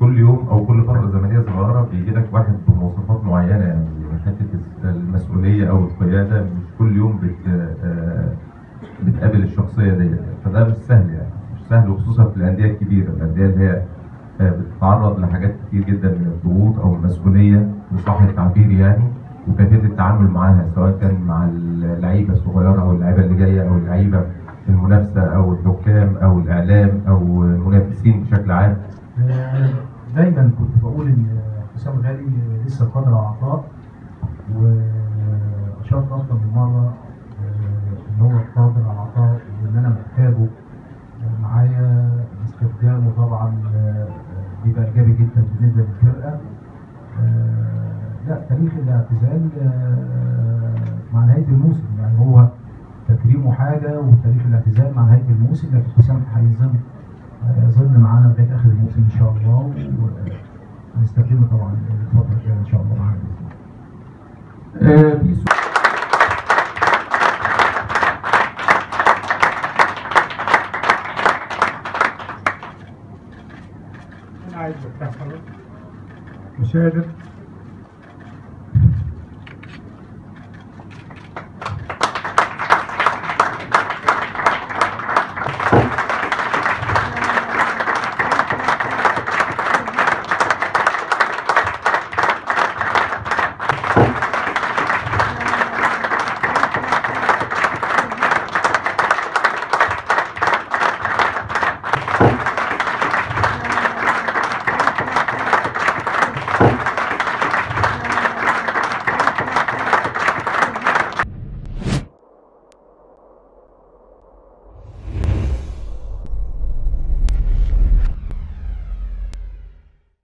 كل يوم او كل فتره زمنيه صغيره بيجي لك واحد بمواصفات معينه يعني حته المسؤوليه او القياده مش كل يوم بت آه، بتقابل الشخصيه ديت فده مش سهل يعني مش سهل وخصوصا في الانديه الكبيره الانديه اللي هي آه، بتتعرض لحاجات كتير جدا من الضغوط او المسؤوليه بصح التعبير يعني وكيفيه التعامل معاها سواء كان مع اللعيبه الصغيره او اللعيبه اللي جايه او اللعيبه في المنافسه او الحكام او الاعلام او المنافسين بشكل عام آه، دايما كنت بقول ان حسام غالي لسه قادر على العطاء واشرت اكتر من مره آه، ان هو قادر على العطاء وان انا محتاجه معايا استخدامه طبعا آه، بيبقى ايجابي جدا بالنسبه للفرقه آه، لا تاريخ الاعتزال آه، مع نهايه الموسم يعني هو تكريمه حاجه وتاريخ الاعتزال مع نهايه الموسم لكن حسام هيظل يظل معانا لغايه اخر الموسم ان شاء الله ونستخدمه طبعا الفتره الجايه ان شاء الله معانا بإذن الله. آه، في سؤال انا عايز افتح حضرتك مشاهد